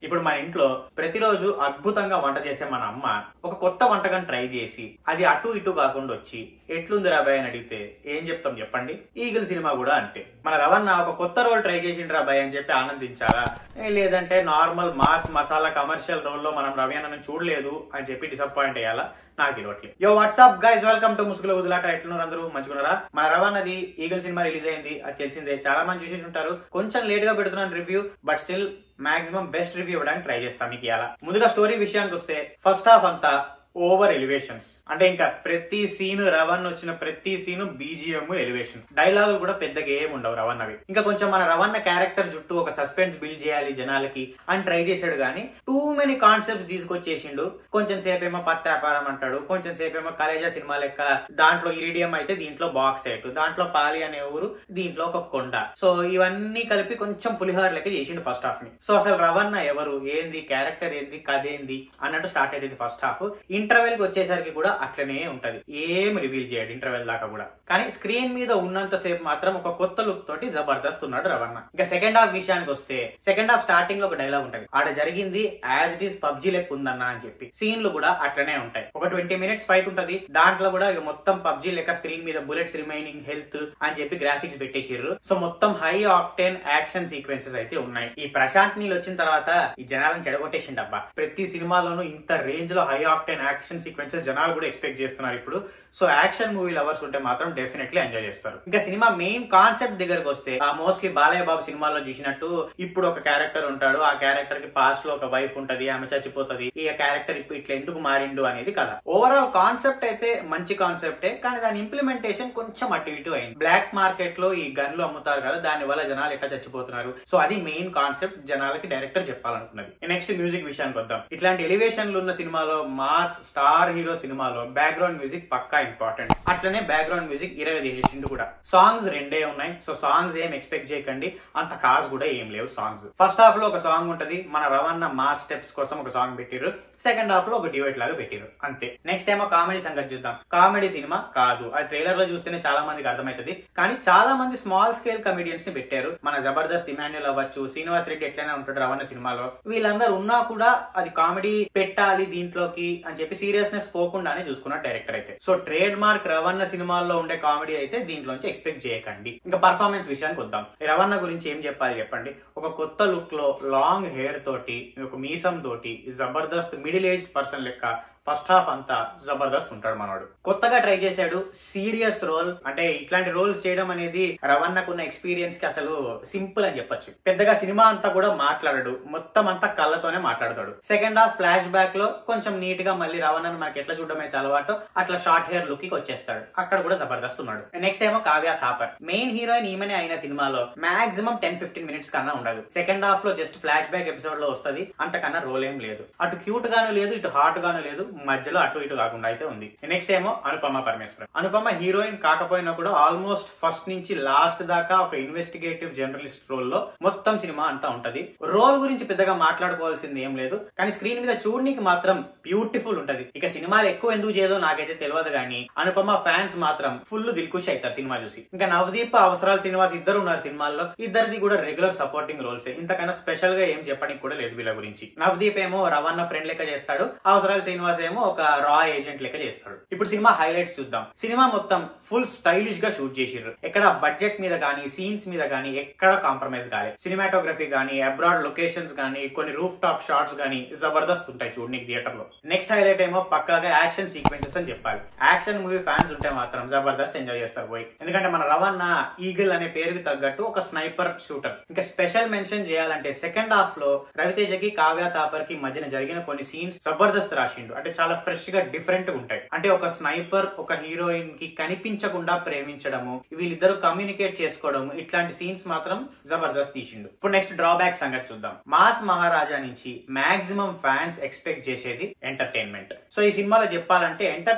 ఇప్పుడు మన ఇంట్లో ప్రతిరోజు అద్భుతంగా వంట చేసే మన అమ్మ ఒక కొత్త వంటకం ట్రై చేసి అది అటు ఇటు కాకుండా వచ్చి ఎట్లుంది రాబాయ్ అని అడిగితే ఏం చెప్తాం చెప్పండి ఈగల్ సినిమా కూడా అంతే మన రవణ ఒక కొత్త రోల్ ట్రై చేసిండు రాబాయ్ అని చెప్పి ఆనందించాలా ఏ లేదంటే normal mass masala commercial role లో మనం రవి అన్నను చూడలేదు అని చెప్పి డిసప్పాయింట్ అయ్యాలా నాకు తెలియట్లేదు yo what's up guys welcome to ముసుగుల వదిలాట ఎట్లున్నారు అందరూ మంచిగున్నారా మన రవాణాది ఈగల్ సినిమా రిలీజ్ అయింది అది తెలిసిందే చాలా మంది చూసేసి ఉంటారు కొంచెం లేట్ గా పెడుతున్నాను review but still maximum best review ఇవ్వడానికి ట్రై చేస్తాను మీకు ఇలా ముందుగా స్టోరీ విషయానికి వస్తే ఫస్ట్ హాఫ్ అంతా ఓవర్ ఎలివేషన్స్ అంటే ఇంకా ప్రతి సీన్ రవన్ వచ్చిన ప్రతి సీన్ బీజిఎం ఎలివేషన్ డైలాగులు కూడా పెద్దగా ఏం ఉండవు రవన్ అవి ఇంకా కొంచెం మన రవన్న క్యారెక్టర్ చుట్టూ ఒక సస్పెన్స్ బిల్డ్ చేయాలి జనాలకి అని ట్రై చేశాడు కానీ టూ మెనీ కాన్సెప్ట్స్ తీసుకొచ్చేసిండు కొంచెం సేపు ఏమో పత్త వ్యాపారం అంటాడు కొంచెం సేపు ఏమో కలేజా సినిమా లెక్క దాంట్లో ఇరిడియం అయితే దీంట్లో బాక్స్ సెట్ దాంట్లో పాలి అనే ఊరు దీంట్లో ఒక కొండ సో ఇవన్నీ కలిపి కొంచెం పులిహార లెక్క చేసిండు ఫస్ట్ హాఫ్ ని సో అసలు రవన్న ఎవరు ఏంది క్యారెక్టర్ ఏంది కథ ఏంది అన్నట్టు స్టార్ట్ అయ్యేది ఫస్ట్ హాఫ్ ఇంటర్వెల్ కి వచ్చేసరికి కూడా అట్లనే ఉంటది ఏం రివీల్ చేయడు ఇంటర్వెల్ దాకా కూడా కానీ స్క్రీన్ మీద ఉన్నంత సేపు మాత్రం ఒక కొత్త లుక్ తోటి జబర్దస్త్ ఉన్నాడు రవణ ఇంకా సెకండ్ హాఫ్ విషయానికి వస్తే సెకండ్ హాఫ్ స్టార్టింగ్ లో ఒక డైలాగ్ ఉంటది ఆడ జరిగింది యాజ్ ఇట్ ఈస్ పబ్జీ లెక్క ఉందన్న అని చెప్పి సీన్లు కూడా అట్లనే ఉంటాయి ఒక ట్వంటీ మినిట్స్ ఫైట్ ఉంటది దాంట్లో కూడా ఇక మొత్తం పబ్జీ లెక్క స్క్రీన్ మీద బుల్లెట్స్ రిమైనింగ్ హెల్త్ అని చెప్పి గ్రాఫిక్స్ పెట్టేసిర్రు సో మొత్తం హై ఆక్టెన్ యాక్షన్ సీక్వెన్సెస్ అయితే ఉన్నాయి ఈ ప్రశాంత్ నీళ్ళు వచ్చిన తర్వాత ఈ జనాలను చెడగొట్టేసిండు అబ్బా ప్రతి సినిమాలోనూ ఇంత రేంజ్ లో హై ఆక్టెన్ యాక్షన్ సీక్వెన్సెస్ జనాలు కూడా ఎక్స్పెక్ట్ చేస్తున్నారు ఇప్పుడు సో యాక్షన్ మూవీ లవర్స్ ఉంటే మాత్రం డెఫినెట్లీ ఎంజాయ్ చేస్తారు ఇంకా సినిమా మెయిన్ కాన్సెప్ట్ దగ్గరకు వస్తే ఆ మోస్ట్లీ బాలయ్య బాబు సినిమాలో చూసినట్టు ఇప్పుడు ఒక క్యారెక్టర్ ఉంటాడు ఆ క్యారెక్టర్ కి పాస్ట్ లో ఒక వైఫ్ ఉంటది ఆమె చచ్చిపోతది ఈ క్యారెక్టర్ ఇప్పుడు ఇట్లా ఎందుకు మారిండు అనేది కదా ఓవరాల్ కాన్సెప్ట్ అయితే మంచి కాన్సెప్టే కానీ దాని ఇంప్లిమెంటేషన్ కొంచెం అటు ఇటు అయింది బ్లాక్ మార్కెట్ లో ఈ గన్లు అమ్ముతారు కదా దాని వల్ల జనాలు ఎట్లా చచ్చిపోతున్నారు సో అది మెయిన్ కాన్సెప్ట్ జనాలకి డైరెక్టర్ చెప్పాలనుకున్నది నెక్స్ట్ మ్యూజిక్ విషయానికి వద్దాం ఇట్లాంటి ఎలివేషన్లు ఉన్న సినిమాలో మాస్ స్టార్ హీరో సినిమాలో బ్యాక్గ్రౌండ్ మ్యూజిక్ పక్కా ఇంపార్టెంట్ అట్లనే బ్యాక్గ్రౌండ్ మ్యూజిక్ ఇరవై తీసేసిండు కూడా సాంగ్స్ రెండే ఉన్నాయి సో సాంగ్స్ ఏం ఎక్స్పెక్ట్ చేయకండి అంత కాస్ కూడా ఏం లేవు సాంగ్స్ ఫస్ట్ హాఫ్ లో ఒక సాంగ్ ఉంటది మన రవన్న మాస్ స్టెప్స్ కోసం ఒక సాంగ్ పెట్టిర్రు సెకండ్ హాఫ్ లో ఒక డివైట్ లాగా పెట్టిర్రు అంతే నెక్స్ట్ ఏమో కామెడీ సంగతి చూద్దాం కామెడీ సినిమా కాదు అది ట్రైలర్ లో చూస్తేనే చాలా మందికి అర్థమవుతుంది కానీ చాలా మంది స్మాల్ స్కేల్ కమెడియన్స్ ని పెట్టారు మన జబర్దస్త్ ఇమాన్యుల్ అవ్వచ్చు శ్రీనివాస్ రెడ్డి ఎట్లయినా ఉంటాడు రవణ సినిమాలో వీళ్ళందరూ ఉన్నా కూడా అది కామెడీ పెట్టాలి దీంట్లోకి అని చెప్పి సీరియస్నెస్ పోకుండానే చూసుకున్నాడు డైరెక్టర్ అయితే సో ట్రేడ్ మార్క్ రవణ సినిమాల్లో ఉండే కామెడీ అయితే దీంట్లోంచి ఎక్స్పెక్ట్ చేయకండి ఇంకా పర్ఫార్మెన్స్ విషయానికి వద్దాం రవణ గురించి ఏం చెప్పాలి చెప్పండి ఒక కొత్త లుక్ లో లాంగ్ హెయిర్ తోటి ఒక మీసం తోటి జబర్దస్త్ మిడిల్ ఏజ్ పర్సన్ లెక్క ఫస్ట్ హాఫ్ అంతా జబర్దస్త్ ఉంటాడు మనవాడు కొత్తగా ట్రై చేశాడు సీరియస్ రోల్ అంటే ఇట్లాంటి రోల్స్ చేయడం అనేది రవణకున్న ఎక్స్పీరియన్స్ కి అసలు సింపుల్ అని చెప్పొచ్చు పెద్దగా సినిమా అంతా కూడా మాట్లాడడు మొత్తం అంతా కళ్ళతోనే మాట్లాడతాడు సెకండ్ హాఫ్ ఫ్లాష్ బ్యాక్ లో కొంచెం నీట్ గా మళ్ళీ రవణను మనకి ఎట్లా చూడడం అయితే అలవాటు అట్లా షార్ట్ హెయిర్ లుక్ కి వచ్చేస్తాడు అక్కడ కూడా జబర్దస్త్ ఉన్నాడు నెక్స్ట్ ఏమో కావ్య థాపర్ మెయిన్ హీరోయిన్ ఈమెనే అయిన సినిమాలో మాక్సిమం టెన్ ఫిఫ్టీన్ మినిట్స్ కన్నా ఉండదు సెకండ్ హాఫ్ లో జస్ట్ ఫ్లాష్ బ్యాక్ ఎపిసోడ్ లో వస్తుంది అంతకన్నా రోల్ ఏం లేదు అటు క్యూట్ గాను లేదు ఇటు హాట్ గాను లేదు మధ్యలో అటు ఇటు కాకుండా అయితే ఉంది నెక్స్ట్ ఏమో అనుపమ పరమేశ్వరం అనుపమ హీరోయిన్ కాకపోయినా కూడా ఆల్మోస్ట్ ఫస్ట్ నుంచి లాస్ట్ దాకా ఒక ఇన్వెస్టిగేటివ్ జర్నలిస్ట్ రోల్ లో మొత్తం సినిమా అంతా ఉంటది రోల్ గురించి పెద్దగా మాట్లాడుకోవాల్సింది ఏం లేదు కానీ స్క్రీన్ మీద చూడడానికి మాత్రం బ్యూటిఫుల్ ఉంటది ఇక సినిమాలు ఎక్కువ ఎందుకు చేయదో నాకైతే తెలియదు కానీ అనుపమ ఫ్యాన్స్ మాత్రం ఫుల్ దిల్కుష్ అవుతారు సినిమా చూసి ఇంకా నవదీప్ అవసరాలు శ్రీనివాస్ ఇద్దరు ఉన్నారు సినిమాల్లో ఇద్దరిది కూడా రెగ్యులర్ సపోర్టింగ్ రోల్స్ ఇంతకన్నా స్పెషల్ గా ఏం చెప్పడానికి కూడా లేదు వీళ్ళ గురించి నవదీప్ ఏమో రవణ ఫ్రెండ్ లెక్క చేస్తాడు అవసరాలు శ్రీనివాస్ ఏమో ఒక రా ఏజెంట్ లెక్క చేస్తాడు ఇప్పుడు సినిమా హైలైట్స్ చూద్దాం సినిమా మొత్తం ఫుల్ స్టైలిష్ గా షూట్ చేసిర్రు ఎక్కడ బడ్జెట్ మీద కానీ సీన్స్ మీద కానీ ఎక్కడ కాంప్రమైజ్ కాలేదు సినిమాటోగ్రఫీ కానీ అబ్రాడ్ లొకేషన్స్ కానీ కొన్ని రూఫ్ టాప్ షాట్స్ కానీ జబర్దస్త్ ఉంటాయి చూడనికి థియేటర్ లో నెక్స్ట్ హైలైట్ ఏమో పక్కాగా యాక్షన్ సీక్వెన్సెస్ అని చెప్పాలి యాక్షన్ మూవీ ఫ్యాన్స్ ఉంటే మాత్రం జబర్దస్త్ ఎంజాయ్ చేస్తారు పోయి ఎందుకంటే మన రవణ ఈగిల్ అనే పేరుకి తగ్గట్టు ఒక స్నైపర్ షూటర్ ఇంకా స్పెషల్ మెన్షన్ చేయాలంటే సెకండ్ హాఫ్ లో రవితేజకి కావ్య తాపర్ కి మధ్యన జరిగిన కొన్ని సీన్స్ జబర్దస్త్ రాసిండు అంటే చాలా ఫ్రెష్ గా డిఫరెంట్ గా ఉంటాయి అంటే ఒక స్నైపర్ ఒక హీరోయిన్ కి కనిపించకుండా ప్రేమించడము వీళ్ళిద్దరు కమ్యూనికేట్ చేసుకోవడము ఇట్లాంటి సీన్స్ మాత్రం జబర్దస్త్ తీసిండు ఇప్పుడు నెక్స్ట్ డ్రాబ్యాక్ సంగతి చూద్దాం మాస్ మహారాజా నుంచి మాక్సిమం ఫ్యాన్స్ ఎక్స్పెక్ట్ చేసేది ఎంటర్టైన్మెంట్ సో ఈ సినిమాలో చెప్పాలంటే ఎంటర్టైన్మెంట్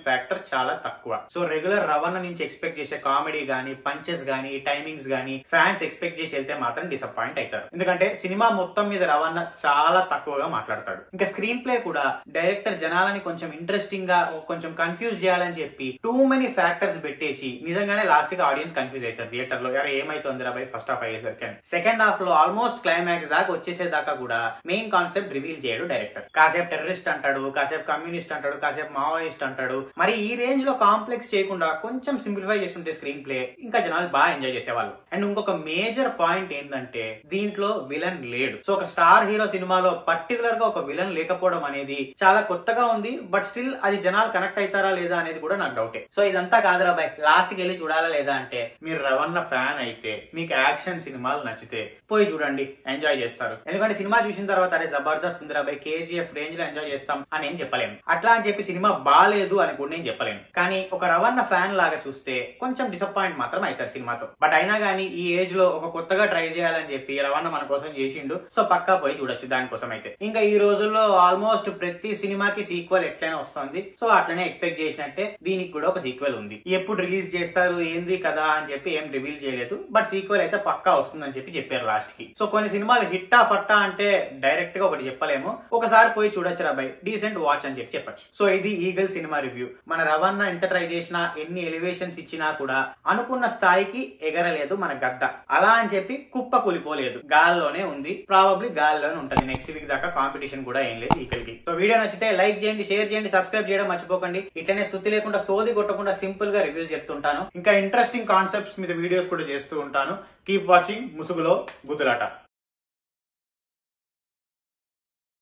ఫ్యాక్టర్ చాలా తక్కువ సో రెగ్యులర్ రవణ నుంచి ఎక్స్పెక్ట్ చేసే కామెడీ గానీ పంచెస్ గానీ టైమింగ్స్ గానీ ఫ్యాన్స్ ఎక్స్పెక్ట్ చేసి వెళ్తే మాత్రం డిసప్పాయింట్ అవుతారు ఎందుకంటే సినిమా మొత్తం మీద రవణ చాలా తక్కువగా మాట్లాడతాడు ఇంకా స్క్రీన్ ప్లే కూడా డైరెక్టర్ జనాలని కొంచెం ఇంట్రెస్టింగ్ గా కొంచెం కన్ఫ్యూజ్ చేయాలని చెప్పి టూ మెనీ ఫ్యాక్టర్స్ పెట్టేసి నిజంగానే లాస్ట్ కి ఆడియన్స్ కన్ఫ్యూజ్ అవుతారు థియేటర్ లో ఎవరు ఏమైతుంది రా ఫస్ట్ హాఫ్ అయ్యేసరికి అని సెకండ్ హాఫ్ లో ఆల్మోస్ట్ క్లైమాక్స్ దాకా వచ్చేసేదాకా కూడా మెయిన్ కాన్సెప్ట్ రివీల్ చేయడు డైరెక్టర్ కాసేపు టెర్రరిస్ట్ అంటాడు కాసేపు కమ్యూనిస్ట్ అంటాడు కాసేపు మావోయిస్ట్ అంటాడు మరి ఈ రేంజ్ లో కాంప్లెక్స్ చేయకుండా కొంచెం సింప్లిఫై చేస్తుంటే స్క్రీన్ ప్లే ఇంకా జనాలు బాగా ఎంజాయ్ చేసేవాళ్ళు అండ్ ఇంకొక మేజర్ పాయింట్ ఏంటంటే దీంట్లో విలన్ లేడు సో ఒక స్టార్ హీరో సినిమాలో పర్టికులర్ గా ఒక విలన్ లేకపోవడం అనేది చాలా కొత్తగా ఉంది బట్ స్టిల్ అది జనాలు కనెక్ట్ అవుతారా లేదా అనేది కూడా నాకు డౌటే సో ఇదంతా కాదురా బాయ్ లాస్ట్ కి వెళ్ళి చూడాలా లేదా అంటే మీరు రవణ ఫ్యాన్ అయితే మీకు యాక్షన్ సినిమాలు నచ్చితే పోయి చూడండి ఎంజాయ్ చేస్తారు ఎందుకంటే సినిమా చూసిన తర్వాత అరే జబర్దస్త్ ఉందిరా బాయ్ కేజీఎఫ్ రేంజ్ లో ఎంజాయ్ చేస్తాం అని ఏం చెప్పలేము అట్లా అని చెప్పి సినిమా బాగాలేదు అని కూడా నేను చెప్పలేను కానీ ఒక రవణ ఫ్యాన్ లాగా చూస్తే కొంచెం డిసప్పాయింట్ మాత్రం అవుతారు సినిమాతో బట్ అయినా కానీ ఈ ఏజ్ లో ఒక కొత్తగా ట్రై చేయాలని చెప్పి రవణ మన కోసం చేసిండు సో పక్కా పోయి చూడొచ్చు దానికోసం అయితే ఇంకా ఈ రోజుల్లో ఆల్మోస్ట్ ప్రతి సినిమాకి సీక్వెల్ ఎట్లయినా వస్తుంది సో అట్లనే ఎక్స్పెక్ట్ చేసినట్టే దీనికి కూడా ఒక సీక్వెల్ ఉంది ఎప్పుడు రిలీజ్ చేస్తారు ఏంది కదా అని చెప్పి ఏం రివీల్ చేయలేదు బట్ సీక్వెల్ అయితే పక్కా వస్తుందని చెప్పి చెప్పారు లాస్ట్ కి సో కొన్ని సినిమాలు హిట్టా ఫట్టా అంటే డైరెక్ట్ గా ఒకటి చెప్పలేము ఒకసారి పోయి చూడొచ్చు రాబాయ్ డీసెంట్ వాచ్ అని చెప్పి చెప్పొచ్చు సో ఇది ఈగల్ సినిమా రివ్యూ మన రవణ ఎంత ట్రై చేసినా ఎన్ని ఎలివేషన్స్ ఇచ్చినా కూడా అనుకున్న స్థాయికి ఎగరలేదు మన గద్ద అలా అని చెప్పి కుప్ప కూలిపోలేదు గాల్లోనే ఉంది ప్రాబబ్లీ గాల్లోనే ఉంటుంది నెక్స్ట్ వీక్ దాకా కాంపిటీషన్ కూడా ఏం లేదు ఈగల్కి సో వీడియో నచ్చితే లైక్ చేయండి షేర్ చేయండి సబ్స్క్రైబ్ చేయడం మర్చిపోకండి ఇట్లనే సుత్తి లేకుండా సోది కొట్టకుండా సింపుల్ గా రివ్యూస్ చెప్తుంటాను ఇంకా ఇంట్రెస్టింగ్ కాన్సెప్ట్స్ మీద వీడియోస్ కూడా చేస్తూ ఉంటాను కీప్ వాచింగ్ ముసుగులో గుద్దులాట